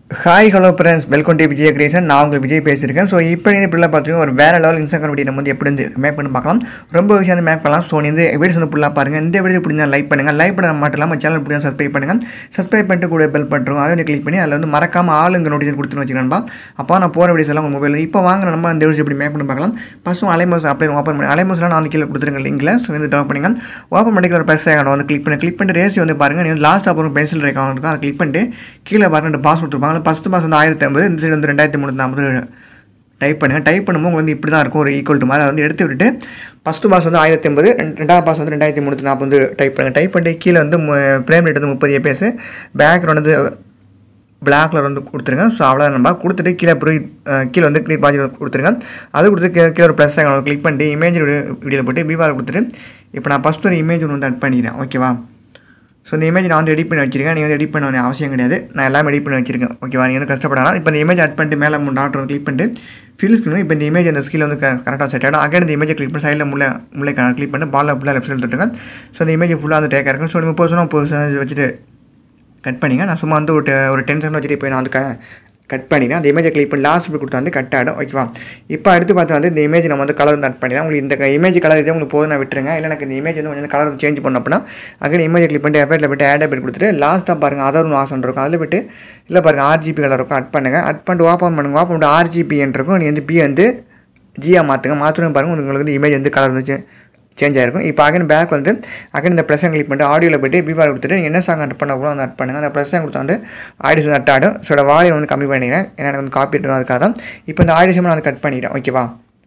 hi hello friends welcome to Vijay creation நான் உங்களுக்கு விஜய் பேசியிருக்கேன் ஸோ இப்போ இந்த இப்படிலாம் பார்த்தீங்கன்னா ஒரு வேறு லெவல் இன்ஸ்டாகிராம் வீடியோ நம்ம வந்து எப்படி வந்து மேக் பண்ணி பார்க்கலாம் ரொம்ப விஷயம் வந்து மேக் பண்ணலாம் ஸோ இந்த வீடியோஸ் வந்து ஃபுல்லாக பாருங்கள் இந்த வீடியோ பிடிச்சா லைக் பண்ணுங்கள் லைக் பண்ண மட்டும் இல்லாமல் சேனல் பிடிச்சா சப்ஸ்கிரைப் பண்ணுங்கள் சப்ஸ்கிரைப் பண்ணிட்டு கூட பெல் பண்ணுறோம் அதை வந்து கிளிக் பண்ணி அதில் வந்து மறக்காம ஆளுங்க நோட்டிஃபிகேஷன் கொடுத்துன்னு வச்சுக்கணும்பா அப்போ நான் போகிற வீடியோஸ் எல்லாம் உங்கள் மொபைலில் இப்போ வாங்க நம்ம அந்த வீடியோஸ் எப்படி மேக் பண்ணி பார்க்கலாம் ஃபஸ்ட்டு அலைமோஸ் அப்ளை ஓப்பன் பண்ணி அலைமோஸ்லாம் நான் வந்து கீழே கொடுத்துருங்க லிங்கில் ஸோ வந்து டவுன் பண்ணுங்க ஓப்பன் பண்ணிக்க ஒரு ப்ளஸ் ஐக்கான வந்து கிளிக் பண்ணி கிளிக் பண்ணிட்டு ரேசி வந்து பாருங்கள் நீங்கள் லாஸ்ட் அப்புறம் பென்சில் ஐக்கான் இருக்கும் அதை கிளிக் பண்ணிட்டு கீழே பாருங்க ரெண்டு பாஸ் கொடுத்துருப்பாங்க ஃபஸ்ட்டு பாஸ் வந்து ஆயிரத்தி ஐம்பது இந்த சைடு வந்து ரெண்டாயிரத்தி முந்நூற்றி ஐம்பது டைப் பண்ணுங்கள் டைப் பண்ணும்போது உங்களுக்கு வந்து இப்படி தான் இருக்கும் ஒரு ஈக்குவல் டு மாதிரி அதை வந்து எடுத்து விட்டுட்டு ஃபஸ்ட்டு பாஸ் வந்து ஆயிரத்தி ஐம்பது ரெண்டாவது பாஸ் வந்து ரெண்டாயிரத்தி முந்நூற்றி நாற்பது டைப் பண்ணுங்கள் டைப் பண்ணிட்டு கீழே வந்து ஃப்ரேம் ரேட் வந்து முப்பது ஏபிஎஸ் பேக்ரவுண்ட் வந்து பிளாக் கலர் வந்து கொடுத்துருங்க ஸோ அவ்வளோ நம்ம கொடுத்துட்டு கீழே ப்ரூ கீழே வந்து கிளிக் பாஜி கொடுத்துருங்க அது கொடுத்து கீழே கீழே ஒரு ப்ளஸ் கிளிக் பண்ணிட்டு இமேஜ் வீடியோவில் போட்டு பீவால் கொடுத்துட்டு இப்போ நான் ஃபஸ்ட் ஒரு இமேஜ் ஒன்று வந்து அட் பண்ணிக்கிறேன் ஓகேவா ஸோ இந்த இமேஜ் நான் வந்து எடிட் பண்ணி வச்சிருக்கேன் நீங்கள் வந்து எடிட் பண்ண வேண்டிய அவசியம் கிடையாது நான் எல்லாமே எடிட் பண்ணி வச்சிருக்கேன் ஓகேவா நீங்கள் வந்து கஷ்டப்படலாம் இப்போ இந்த இமேஜ் அட் பண்ணிட்டு மேலே மூணு டாக்டர் கிளிக் பண்ணிட்டு ஃபில் ஸ்க்ரீன் இப்போ இந்த இமேஜ் அந்த ஸ்கில் வந்து கரெக்டாக செட் ஆகிடும் அகைன் இந்த இமேஜை கிளிக் பண்ணி சைடில் முள்ளை முள்ளை கிளிக் பண்ணி பாலில் ஃபுல்லாக லெஃப்ட் சைடில் தொட்டுங்க ஸோ இந்த இமேஜ் ஃபுல்லாக வந்து டேக்காக இருக்கும் ஸோ முப்பது பர்சன்ட் முப்பது பர்சன்டேஜ் வச்சுட்டு கட் பண்ணிங்க நான் சும்மா வந்து ஒரு ஒரு டென் செகண்ட் வச்சுட்டு இப்போ நான் வந்து க கட் பண்ணிடுறேன் அந்த இமேஜை கிளிக் பண்ணி லாஸ்ட் இப்படி கொடுத்தா வந்து கட் ஆகிடும் ஓகேவா இப்போ அடுத்து பார்த்தா வந்து இந்த இமேஜ் நம்ம வந்து கலர் வந்து அட் பண்ணிடலாம் உங்களுக்கு இந்த இமேஜ் கலர் இதே உங்களுக்கு போதும் நான் விட்டுருங்க இல்லை எனக்கு இந்த இமேஜ் வந்து கொஞ்சம் கலர் சேஞ்ச் பண்ண அப்படின்னா அங்கே இமேஜை கிளிக் பண்ணிட்டு எஃபெக்ட்டில் போய்ட்டு ஆட் அப்படி கொடுத்துட்டு லாஸ்ட்டாக பாருங்கள் அதர் ஒன்று ஆசன் இருக்கும் அதில் போய்ட்டு இல்லை பாருங்கள் ஆர்ஜிபி கலர் இருக்கும் அட் பண்ணுங்கள் அட் பண்ணிட்டு ஓப்பன் பண்ணுங்கள் ஓப்பன் பண்ணிட்டு ஆர்ஜிபின்னு இருக்கும் நீங்கள் வந்து பி வந்து ஜியா மாற்றுங்க மாற்றணும் பாருங்கள் உங்களுக்கு வந்து இமேஜ் வந்து கலர் வந்து சேஞ்ச் ஆகிருக்கும் இப்போ அகைன் பேக் வந்து அகைன் இந்த ப்ளஸ் கிளிக் பண்ணிட்டு ஆடியோவில் போய்ட்டு பிபால் கொடுத்துட்டு நீங்கள் என்ன சாங் அட் பண்ண கூட வந்து அட் பண்ணுங்கள் அந்த ப்ளஸ் கொடுத்தா வந்து ஆடியோ வந்து அட் ஆடும் ஸோ வால்யூம் வந்து கம்மி பண்ணிக்கிறேன் ஏன்னா எனக்கு வந்து காப்பி அதுக்காக தான் இப்போ இந்த ஆடியோ நான் வந்து கட் பண்ணிக்கிறேன் ஓகேவா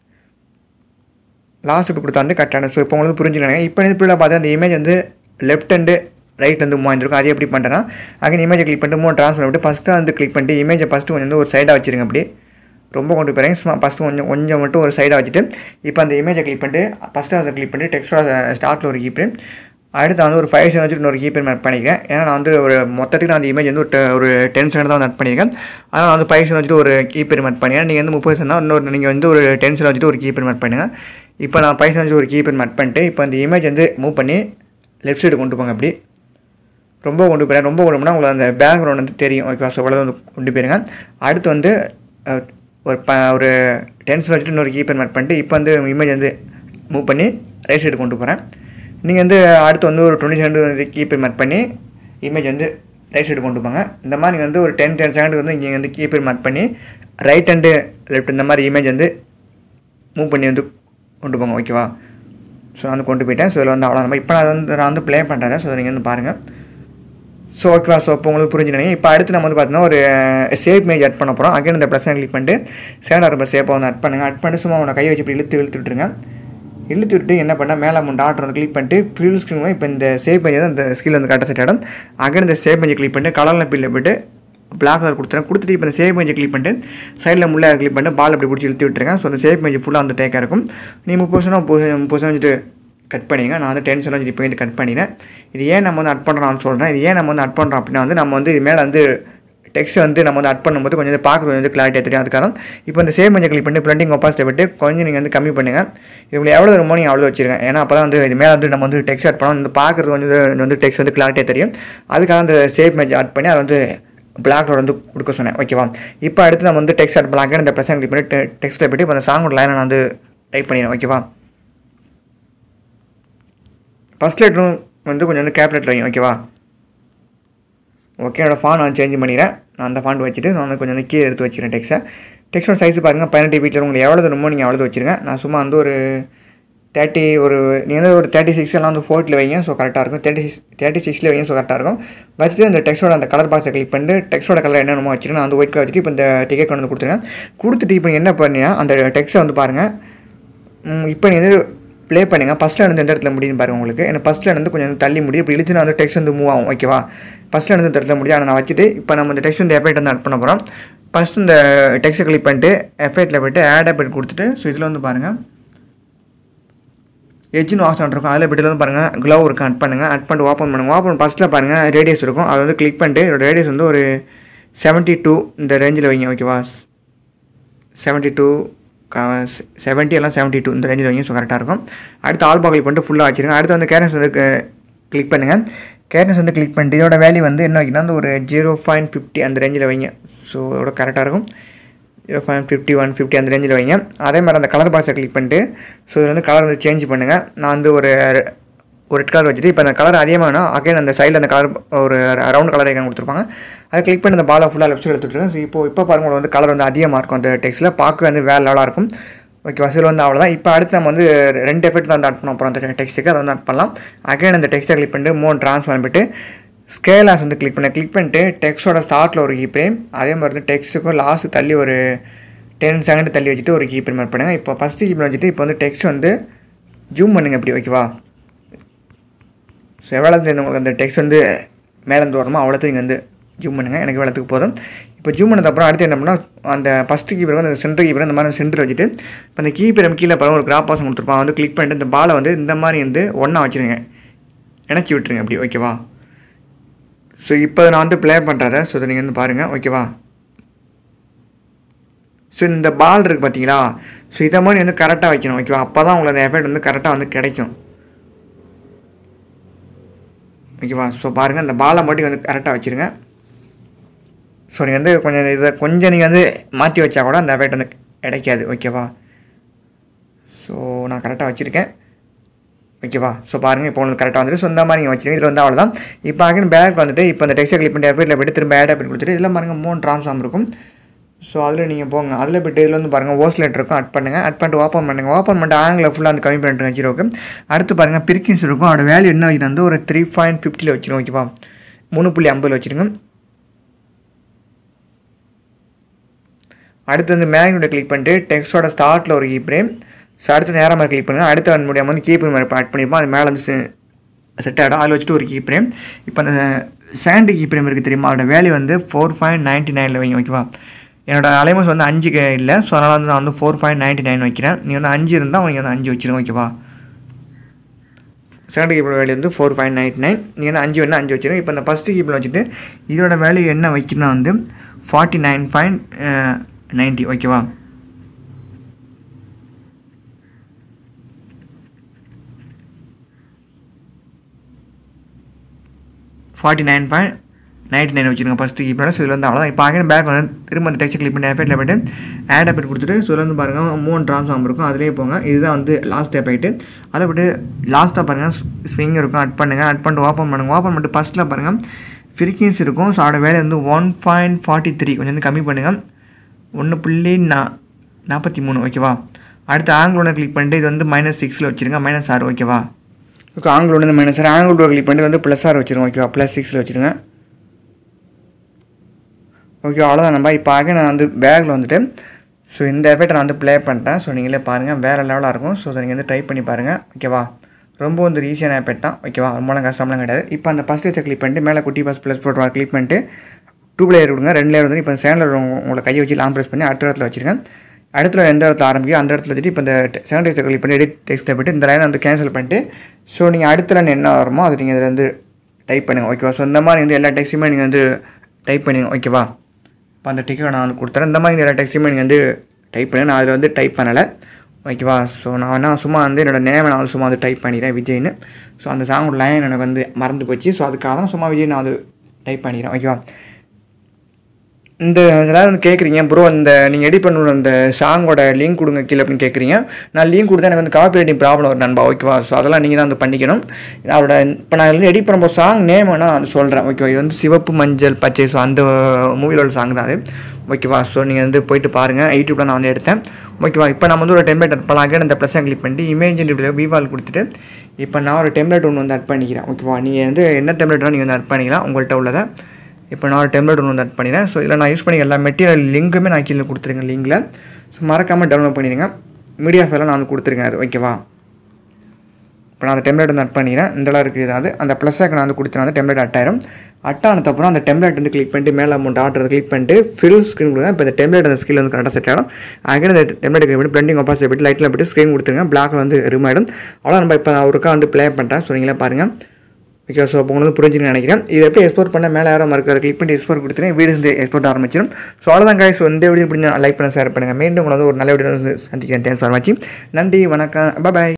லாஸ்ட் இப்போ கொடுத்தா வந்து கட் ஆடும் ஸோ இப்போ உங்களுக்கு புரிஞ்சுக்கணும் இப்போ இந்த பிள்ளை பார்த்தா அந்த இமேஜ் வந்து லெஃப்ட் ஹண்டு ரைட் வந்து மூவ் ஆயிருக்கும் அது எப்படி பண்ணுறேன்னா அகைன் இமேஜை கிளிக் பண்ணிட்டு மூணு ட்ரான்ஸ்ஃபர் பண்ணிட்டு ஃபஸ்ட்டு வந்து கிளிக் பண்ணிட்டு இமேஜை ஃபஸ்ட்டு கொஞ்சம் வந்து ஒரு சைடாக வச்சுருங்க அப்படி ரொம்ப கொண்டு போகிறேன் சும்மா ஃபஸ்ட்டு கொஞ்சம் கொஞ்சம் மட்டும் ஒரு சைடாக வச்சுட்டு இப்போ அந்த இமேஜை கிளிக் பண்ணிட்டு ஃபஸ்ட்டு அதை கிளிக் பண்ணிட்டு டெக்ஸ்டோட ஸ்டார்ட்டில் ஒரு கீப்பர் அடுத்து வந்து ஒரு ஃபைவ் செகண்ட் வச்சுட்டு ஒரு கீப்பர் மேட் பண்ணிக்கிறேன் ஏன்னா நான் வந்து ஒரு மொத்தத்துக்கு நான் அந்த இமேஜ் வந்து ஒரு ஒரு டென் செகண்ட் தான் நட் பண்ணியிருக்கேன் அதனால் நான் வந்து ஃபைவ் செகண்ட் வச்சுட்டு ஒரு கீப்பர் மேட் பண்ணிக்கிறேன் நீங்கள் வந்து முப்பது செகண்ட் இன்னொரு நீங்கள் வந்து ஒரு டென் செகண்ட் வச்சுட்டு ஒரு கீப்பர் மேட் பண்ணுங்கள் இப்போ நான் ஃபைவ் செகண்ட் ஒரு கீப்பர் மேட் பண்ணிட்டு இப்போ அந்த இமேஜ் வந்து மூவ் பண்ணி லெஃப்ட் சைடு கொண்டு போங்க அப்படி ரொம்ப கொண்டு போகிறேன் ரொம்ப கொண்டு போனால் உங்களுக்கு அந்த பேக்ரவுண்ட் வந்து தெரியும் ஓகேவா ஸோ அவ்வளோ வந்து கொண்டு போயிருங்க அடுத்து வந்து ஒரு ப ஒரு டென்ஷன் வச்சுட்டு இன்னொரு கீப்பர் மேட் பண்ணிட்டு இப்போ வந்து இமேஜ் வந்து மூவ் பண்ணி ரைட் சைடு கொண்டு போகிறேன் நீங்கள் வந்து அடுத்து வந்து ஒரு டுவெண்ட்டி செகண்ட் வந்து கீப்பர் மேட் பண்ணி இமேஜ் வந்து ரைட் சைடு கொண்டு போங்க இந்த மாதிரி நீங்கள் வந்து ஒரு டென் டென் செகண்டுக்கு வந்து இங்கே வந்து கீப்பர் மேட் பண்ணி ரைட் அண்டு லெஃப்ட் இந்த மாதிரி இமேஜ் வந்து மூவ் பண்ணி வந்து கொண்டு போங்க ஓகேவா ஸோ நான் வந்து கொண்டு போயிட்டேன் ஸோ இதில் வந்து அவ்வளோ நம்ம இப்போ நான் வந்து நான் வந்து ப்ளே பண்ணுறேன் ஸோ நீங்கள் வந்து பாருங்கள் ஸோ ஓகேவா ஸோ இப்போ உங்களுக்கு புரிஞ்சுனீங்க இப்போ அடுத்து நம்ம வந்து பார்த்தீங்கன்னா ஒரு சேப் மேஜ் அட் பண்ண போகிறோம் அகைன் இந்த ப்ளஸ் கிளிக் பண்ணிட்டு சேடாக இருப்ப சேப்பை வந்து அட் பண்ணுங்கள் அட் பண்ணிட்டு சும்மா உங்களை கையை வச்சு இப்படி இழுத்து இழுத்து விட்டுருங்க இழுத்து விட்டு என்ன பண்ணால் மேலே மூணு டாக்டர் வந்து கிளிக் பண்ணிட்டு ஃபில் ஸ்க்ரீன் இப்போ இந்த சேவ் மேஜ் தான் இந்த ஸ்கில் வந்து கரெக்டாக செட் ஆகிடும் அகைன் இந்த சேவ் மேஜை கிளிக் பண்ணிட்டு கலரில் பில்ல போய்ட்டு பிளாக் கலர் கொடுத்துறேன் கொடுத்துட்டு இப்போ இந்த சேவ் மேஜை கிளிக் பண்ணிட்டு சைடில் முள்ளே கிளிக் பண்ணிட்டு பால் அப்படி பிடிச்சி இழுத்து விட்டுருங்க ஸோ அந்த சேவ் மேஜ் ஃபுல்லாக வந்து டேக்காக இருக்கும் நீ முப்பது வருஷம் முப்பது முப்பது வச்சுட்டு கட் பண்ணிங்க நான் வந்து டென்ஷன் வச்சு இப்போ வந்து கட் பண்ணினேன் இது ஏன் நம்ம வந்து அட் பண்ணுறோம்னு சொல்கிறேன் இது ஏன் நம்ம வந்து அட் பண்ணுறோம் அப்படின்னா வந்து நம்ம வந்து இது மேலே வந்து டெக்ஸ்ட் வந்து நம்ம வந்து அட் பண்ணும்போது கொஞ்சம் பார்க்குறது வந்து கிளாரிட்டியாக தெரியும் அதுக்காக இப்போ இந்த சேவ் மஞ்சள் கிளிக் பண்ணி பிளண்டிங் ஒப்பாசிட்டி விட்டு கொஞ்சம் நீங்கள் வந்து கம்மி பண்ணுங்கள் இவ்வளோ எவ்வளோ வருமோ நீங்கள் அவ்வளோ வச்சுருங்க ஏன்னா அப்போ தான் வந்து இது மேலே வந்து நம்ம வந்து டெக்ஸ்ட் ஆட் பண்ணோம் இந்த பார்க்குறது வந்து வந்து டெக்ஸ்ட் வந்து கிளாரிட்டியாக தெரியும் அதுக்காக அந்த சேவ் மேஜ் ஆட் பண்ணி அதை வந்து பிளாக் கலர் வந்து கொடுக்க சொன்னேன் ஓகேவா இப்போ அடுத்து நம்ம வந்து டெக்ஸ்ட் ஆட் பண்ணலாம் இந்த ப்ரெசன் கிளிக் பண்ணி டெக்ஸ்ட்டை போய்ட்டு இப்போ அந்த சாங்கோட லைனை நான் வந்து டைப் பண்ணிடுறேன் ஓகேவா ஃபஸ்ட் லெட்டரும் வந்து கொஞ்சம் வந்து கேப் லெட்டர் வைங்க ஓகேவா ஓகே என்னோடய ஃபான் நான் சேஞ்ச் பண்ணிடுறேன் நான் அந்த ஃபாண்ட் வச்சுட்டு நான் வந்து கொஞ்சம் வந்து கீழே எடுத்து வச்சுருக்கேன் டெக்ஸை டெக்ஸ்டோட சைஸ் பாருங்கள் பதினெட்டு வீட்டில் உங்களுக்கு எவ்வளோ தருமோ நீங்கள் அவ்வளோ வச்சுருங்க நான் சும்மா வந்து ஒரு தேர்ட்டி ஒரு நீங்கள் வந்து ஒரு தேர்ட்டி சிக்ஸ் எல்லாம் வந்து ஃபோர்ட்டில் வைங்க ஸோ கரெக்டாக இருக்கும் தேர்ட்டி சிக்ஸ் தேர்ட்டி சிக்ஸில் வைங்க ஸோ கரெக்டாக இருக்கும் வச்சுட்டு அந்த டெக்ஸ்டோட அந்த கலர் பாக்ஸை கிளிக் பண்ணிட்டு டெக்ஸ்டோட கலர் என்னென்னமோ வச்சுட்டு நான் வந்து ஒயிட் கலர் வச்சுட்டு இப்போ இந்த டிக்கெட் கொண்டு வந்து கொடுத்துருங்க கொடுத்துட்டு இப்போ என்ன பண்ணியா அந்த டெக்ஸ்ட்டை வந்து பாருங்கள் இப்போ நீ வந்து ப்ளே பண்ணுங்கள் ஃபஸ்ட்டில் வந்து எந்த இடத்துல முடியும்னு பாருங்கள் உங்களுக்கு எனக்கு ஃபஸ்ட்டில் வந்து கொஞ்சம் தள்ளி முடியும் இப்படி இழுத்து நான் வந்து டெக்ஸ்ட் வந்து மூவ் ஆகும் ஓகேவா ஃபஸ்ட்டில் வந்து இந்த இடத்துல முடியும் ஆனால் நான் வச்சுட்டு இப்போ நம்ம இந்த டெக்ஸ்ட் வந்து எஃபெக்ட் வந்து ஆட் பண்ண போகிறோம் ஃபஸ்ட் இந்த டெக்ஸ்ட்டை கிளிக் பண்ணிட்டு எஃபெக்ட்டில் போய்ட்டு ஆட் எஃபெக்ட் கொடுத்துட்டு ஸோ இதில் வந்து பாருங்கள் எஜ்ஜின்னு ஆப்ஷன் இருக்கும் அதில் போய்ட்டு வந்து பாருங்கள் க்ளவ் இருக்கும் அட் பண்ணுங்கள் அட் பண்ணிட்டு ஓப்பன் பண்ணுங்கள் ஓப்பன் ஃபஸ்ட்டில் பாருங்கள் ரேடியஸ் இருக்கும் அதை வந்து கிளிக் பண்ணிட்டு இதோட ரேடியஸ் வந்து ஒரு செவன்ட்டி டூ இந்த ரேஞ்சில் வைங்க ஓகேவா செவன்ட்டி டூ செவன்ட்டி எல்லாம் செவன்ட்டி டூ இந்த ரேஞ்சில் வைங்க ஸோ கரெக்டாக இருக்கும் அடுத்து ஆல் பாக்கில் பண்ணிட்டு ஃபுல்லாக வச்சுருங்க அடுத்து வந்து கேரஸ் வந்து கிளிக் பண்ணுங்கள் கேர்னஸ் வந்து கிளிக் பண்ணிட்டு இதோட வேல்யூ வந்து என்ன வைக்கணும் அந்த ஒரு ஜீரோ பாயிண்ட் ஃபிஃப்டி அந்த ரேஞ்சில் வைங்க ஸோ இதோட கரெக்டாக இருக்கும் zero point fifty one fifty அந்த ரேஞ்சில் வைங்க அதே மாதிரி அந்த கலர் பாக்ஸை கிளிக் பண்ணிட்டு ஸோ இதில் வந்து கலர் வந்து சேஞ்ச் பண்ணுங்கள் நான் வந்து ஒரு ஒரு ரெட் கலர் வச்சுட்டு இப்போ அந்த கலர் அதிகமாகனா அகைன் அந்த சைடில் அந்த கலர் ஒரு ரவுண்ட் கலர் ஐக்கான் கொடுத்துருப்பாங்க அதை கிளிக் பண்ணி அந்த பாலை ஃபுல்லாக லெஃப்ட் சைடு எடுத்துட்டுருங்க ஸோ இப்போ இப்போ பாருங்க உங்களுக்கு வந்து கலர் வந்து அதிகமாக இருக்கும் அந்த டெக்ஸ்ட்டில் பார்க்க வந்து வேறு லெவலாக இருக்கும் ஓகே வசூல் வந்து அவ்வளோதான் இப்போ அடுத்து நம்ம வந்து ரெண்டு எஃபெக்ட் தான் வந்து ஆட் பண்ண போகிறோம் அந்த டெக்ஸ்ட்டுக்கு அதை வந்து ஆட் பண்ணலாம் அகைன் அந்த டெக்ஸ்ட்டை கிளிக் பண்ணிட்டு மூணு ட்ரான்ஸ்ஃபார் பண்ணிட்டு ஸ்கேலாஸ் வந்து கிளிக் பண்ண கிளிக் பண்ணிட்டு டெக்ஸ்டோட ஸ்டார்ட்டில் ஒரு கீப்ரேம் அதே மாதிரி வந்து டெக்ஸ்ட்டுக்கும் லாஸ்ட் தள்ளி ஒரு டென் செகண்ட் தள்ளி வச்சுட்டு ஒரு கீப்ரேம் ஆட் பண்ணுங்கள் இப்போ ஃபஸ்ட்டு கீப்ரேம் வச்சுட்டு இப்போ வந்து டெக்ஸ்ட் வந்து ஜூம் பண்ணுங்க இப்படி ஓகேவா ஸோ எவ்வளோத்துலேருந்து உங்களுக்கு அந்த டெக்ஸ்ட் வந்து மேலேருந்து வரணுமோ அவ்வளோத்தையும் நீங்கள் வந்து ஜூம் பண்ணுங்கள் எனக்கு எவ்வளோத்துக்கு போதும் இப்போ ஜூம் பண்ணதுக்கப்புறம் அடுத்து என்ன பண்ணால் அந்த ஃபஸ்ட்டு கீப்பர் வந்து அந்த சென்டர் கீப்பர் இந்த மாதிரி சென்டர் வச்சுட்டு இப்போ அந்த கீப்பர் கீழே பாருங்க ஒரு கிராப் பாசம் கொடுத்துருப்பான் வந்து கிளிக் பண்ணிட்டு இந்த பாலை வந்து இந்த மாதிரி வந்து ஒன்றா வச்சுருங்க இணைச்சி விட்டுருங்க அப்படி ஓகேவா ஸோ இப்போ நான் வந்து ப்ளே பண்ணுறத ஸோ இதை நீங்கள் வந்து பாருங்கள் ஓகேவா ஸோ இந்த பால் இருக்குது பார்த்தீங்களா ஸோ இதை மாதிரி வந்து கரெக்டாக வைக்கணும் ஓகேவா அப்போ தான் உங்களுக்கு அந்த எஃபெக்ட் வந்து கரெக்டாக வந்து கிடைக்கும் ஓகேவா ஸோ பாருங்கள் அந்த பாலை மட்டும் வந்து கரெக்டாக வச்சுருங்க ஸோ நீங்கள் வந்து கொஞ்சம் இதை கொஞ்சம் நீங்கள் வந்து மாற்றி வச்சா கூட அந்த எஃபெக்ட் வந்து கிடைக்காது ஓகேவா ஸோ நான் கரெக்டாக வச்சுருக்கேன் ஓகேவா ஸோ பாருங்கள் இப்போ உங்களுக்கு கரெக்டாக வந்துட்டு ஸோ இந்த மாதிரி நீங்கள் வச்சுருங்க இதில் வந்து அவ்வளோதான் இப்போ அகைன் பேக் வந்துட்டு இப்போ இந்த டெக்ஸ்ட் கிளிக் பண்ணி எஃபெக்ட்டில் போய்ட்டு திரும்ப ஆட் அப்படி கொடுத்துட்டு இதில் பாருங்கள் மூணு ட்ரான்ஸ்ஃபார்ம் இருக்கும் ஸோ அதில் நீங்கள் போங்க அதில் போய்ட்டு இதில் வந்து பாருங்கள் ஓஸ்லேட் இருக்கும் அட் பண்ணுங்கள் அட் பண்ணிட்டு ஓப்பன் பண்ணுங்கள் ஓப்பன் பண்ணிட்டு ஆங்கில் ஃபுல்லாக வந்து கம்மி பண்ணிட்டு வச்சிருக்கோம் அடுத்து பாருங்கள் பிரிக்கின்ஸ் இருக்கும் அதோட வேல்யூ என்ன வைக்கணும் வந்து ஒரு த்ரீ பாயிண்ட் ஃபிஃப்டியில் வச்சிருங்க ஓகேவா மூணு புள்ளி ஐம்பதில் வச்சுருங்க அடுத்து வந்து மேக்னோட கிளிக் பண்ணிட்டு டெக்ஸ்டோட ஸ்டார்ட்டில் ஒரு கீப்ரேம் ஸோ அடுத்து நேரம் மாதிரி கிளிக் பண்ணுங்கள் அடுத்து வந்து முடியாமல் வந்து கீப்ரேம் மாதிரி ஆட் பண்ணியிருப்போம் அது மேலே வந்து செட் ஆகிடும் அதில் வச்சுட்டு ஒரு கீப்ரேம் இப்போ அந்த சேண்டு கீப்ரேம் இருக்குது தெரியுமா அதோட வேல்யூ வந்து ஃபோர் பாயிண்ட் நைன்ட்டி நைனில் வைங்க ஓகேவா என்னோட அலைமஸ் வந்து அஞ்சு இல்லை ஸோ அதனால் வந்து நான் வந்து ஃபோர் பாயிண்ட் நைன்ட்டி நைன் வைக்கிறேன் நீங்கள் வந்து அஞ்சு இருந்தால் நீங்கள் வந்து அஞ்சு வச்சிருங்க ஓகேவா செகண்ட் கீப்பர் வேல்யூ வந்து ஃபோர் பாயிண்ட் நைன்ட்டி நைன் நீங்கள் வந்து அஞ்சு வேணால் அஞ்சு வச்சிருங்க இப்போ இந்த ஃபஸ்ட்டு கீப்பில் வச்சுட்டு இதோட வேல்யூ என்ன வைக்கணும்னா வந்து ஃபார்ட்டி நைன் பாயிண்ட் நைன்ட்டி ஓகேவா forty nine point ninety nine வச்சுருங்க ஃபஸ்ட்டு கீப்பரோட ஸோ இதில் வந்து அவ்வளோதான் இப்போ ஆகிய பேக் வந்து திரும்ப அந்த டெக்ஸ்ட் கிளிக் பண்ணி ஆப்பேட்டில் போய்ட்டு ஆட் ஆப்பேட் கொடுத்துட்டு ஸோ வந்து பாருங்கள் மூணு ட்ரான்ஸ்ஃபார்ம் இருக்கும் அதிலே போங்க இதுதான் வந்து லாஸ்ட் ஆப் ஆகிட்டு அதை விட்டு லாஸ்ட்டாக பாருங்கள் ஸ்விங் இருக்கும் அட் பண்ணுங்கள் அட் பண்ணிட்டு ஓப்பன் பண்ணுங்கள் ஓப்பன் பண்ணிட்டு ஃபஸ்ட்டில் பாருங்கள் ஃப்ரிக்வன்சி இருக்கும் ஸோ அதோட வேலை வந்து ஒன் பாயிண்ட் ஃபார்ட்டி த்ரீ கொஞ்சம் வந்து கம்மி பண்ணுங்கள் ஒன்று புள்ளி நா நாற்பத்தி மூணு ஓகேவா அடுத்து ஆங்கிள் ஒன்று கிளிக் பண்ணிட்டு இது வந்து மைனஸ் சிக்ஸில் வச்சுருங்க மைனஸ் ஆறு ஓகேவா ஓகே ஆங்கிள் ஒன்று மைனஸ் ஆறு ஆங்கிள் டூ கிளிக் பண்ணிட்டு வந்து ப்ளஸ் ஆறு வச்சுருங்க ஓகேவா ப்ளஸ் சிக்ஸில் வச்சுருங்க ஓகே அவ்வளோதான் நம்ம இப்போ ஆக நான் வந்து பேக்கில் வந்துட்டு ஸோ இந்த எஃபெக்ட்டை நான் வந்து ப்ளே பண்ணிட்டேன் ஸோ நீங்களே பாருங்கள் வேறு லெவலாக இருக்கும் ஸோ அதை நீங்கள் வந்து டைப் பண்ணி பாருங்கள் ஓகேவா ரொம்ப வந்து ஈஸியான எஃபெக்ட் தான் ஓகேவா ரொம்பலாம் கஷ்டம்லாம் கிடையாது இப்போ அந்த ஃபஸ்ட் வச்சை கிளிக் பண்ணிட்டு மேலே குட்டி பஸ் ப்ளஸ் போட்டு கிளிக் பண்ணிட்டு டூ லேயர் கொடுங்க ரெண்டு லேயர் வந்து இப்போ சேனலில் உங்களை கையை வச்சு லாங் ப்ரெஸ் பண்ணி அடுத்த இடத்துல வச்சுருங்க அடுத்த எந்த இடத்துல ஆரம்பிக்கும் அந்த இடத்துல வச்சுட்டு இப்போ இந்த செகண்ட் டெக்ஸ்ட்டை கிளிக் பண்ணி எடிட் டெக்ஸ்ட்டை போய்ட்டு இந்த லைனை வந்து கேன்சல் பண்ணிட்டு ஸோ நீங்கள் அடுத்த லைன் என்ன வருமோ அது நீங்கள் இதில் வந்து டைப் பண்ணுங்கள் ஓகேவா ஸோ இந்த மாதிரி வந்து எல்லா டெக்ஸ்ட்டுமே நீங்கள் வந்து டைப் பண்ணுங்க ஓகேவா இப்போ அந்த டிக்கெட் நான் வந்து கொடுத்துறேன் இந்த மாதிரி எல்லா டெக்ஸ்ட்டுமே நீங்கள் வந்து டைப் பண்ணி நான் அதில் வந்து டைப் பண்ணலை ஓகேவா ஸோ நான் என்ன சும்மா வந்து என்னோடய நேமை நான் வந்து சும்மா வந்து டைப் பண்ணிடுறேன் விஜய்னு ஸோ அந்த சாங்கோட லைன் எனக்கு வந்து மறந்து போச்சு ஸோ அதுக்காக தான் சும்மா விஜய் நான் வந்து டைப் பண்ணிடுறேன் ஓகேவா இந்த எல்லாரும் வந்து கேட்குறீங்க ப்ரோ இந்த நீங்கள் எடிட் பண்ணணும் அந்த சாங்கோட லிங்க் கொடுங்க கீழே அப்படின்னு கேட்குறீங்க நான் லிங்க் கொடுத்தா எனக்கு வந்து காப்பி ரைட்டிங் ப்ராப்ளம் வரும் நண்பா ஓகேவா ஸோ அதெல்லாம் நீங்கள் தான் வந்து பண்ணிக்கணும் அதோட இப்போ நான் வந்து எடிட் பண்ணும்போது சாங் நேம் வேணால் நான் வந்து சொல்கிறேன் ஓகேவா இது வந்து சிவப்பு மஞ்சள் பச்சை ஸோ அந்த மூவியில் உள்ள சாங் தான் அது ஓகேவா ஸோ நீங்கள் வந்து போயிட்டு பாருங்கள் யூடியூப்பில் நான் வந்து எடுத்தேன் ஓகேவா இப்போ நம்ம வந்து ஒரு டெம்ப்ளேட் அட் பண்ணலாம் இந்த ப்ளஸ் கிளிக் பண்ணிட்டு இமேஜ் பிவால் கொடுத்துட்டு இப்போ நான் ஒரு டெம்ப்ளேட் ஒன்று வந்து அட் பண்ணிக்கிறேன் ஓகேவா நீங்கள் வந்து என்ன டெம்ப்ளேட் நீங்கள் வந்து அட் பண்ணிக்கலாம் உங்கள்கிட்ட உள்ளதை இப்போ நான் ஒரு டெம்ப்ளேட் ஒன்று வந்து அட் பண்ணிடுறேன் ஸோ இதில் நான் யூஸ் பண்ணி எல்லா மெட்டீரியல் லிங்க்குமே நான் கீழே கொடுத்துருங்க லிங்கில் ஸோ மறக்காமல் டவுன்லோட் பண்ணிடுங்க மீடியா ஃபைலாம் நான் வந்து கொடுத்துருக்கேன் அது ஓகேவா இப்போ நான் அந்த டெம்ப்ளேட் வந்து அட் பண்ணிக்கிறேன் இந்த அளவு இருக்குது ஏதாவது அந்த ப்ளஸ்ஸாக நான் வந்து கொடுத்துருந்தேன் அந்த டெம்ப்ளேட் அட்டாயிரும் அட்டானதுக்கப்புறம் அந்த டெம்ப்ளேட் வந்து கிளிக் பண்ணிட்டு மேலே அமௌண்ட் ஆர்டர் கிளிக் பண்ணிட்டு ஃபில் ஸ்க்ரீன் கொடுங்க இப்போ இந்த டெம்ப்ளேட் அந்த ஸ்கில் வந்து கரெக்டாக செட் ஆகிடும் அங்கே இந்த டெம்ப்ளேட் கிளிக் பண்ணி பிளண்டிங் ஒப்பாசி போய்ட்டு லைட்டில் போய்ட்டு ஸ்க்ரீன் கொடுத்துருங்க பிளாக் வந்து ரிமூவ் ஆகிடும் அவ்வளோ நம்ம இப்போ ஒருக்கா வந்து ப்ளே பண்ணுறேன் ஸோ நீங்களே பாருங்கள் ஓகே ஸோ அப்போ உங்களுக்கு புரிஞ்சுன்னு நினைக்கிறேன் இதை எப்படி எக்ஸ்போர்ட் பண்ண மேலே யாரோ மறக்க அதை கிளிக் பண்ணி எக்ஸ்போர்ட் கொடுத்துருங்க வீடு வந்து எக்ஸ்போர்ட் ஆரம்பிச்சிடும் ஸோ அவ்வளோதான் guys ஸோ இந்த வீடியோ இப்படி லைக் பண்ண ஷேர் பண்ணுங்கள் மீண்டும் உங்களை வந்து ஒரு நல்ல வீடியோ வந்து சந்திக்கிறேன் தேங்க்ஸ் ஃபார் வாட்சிங் நன்றி வணக்கம் பாய்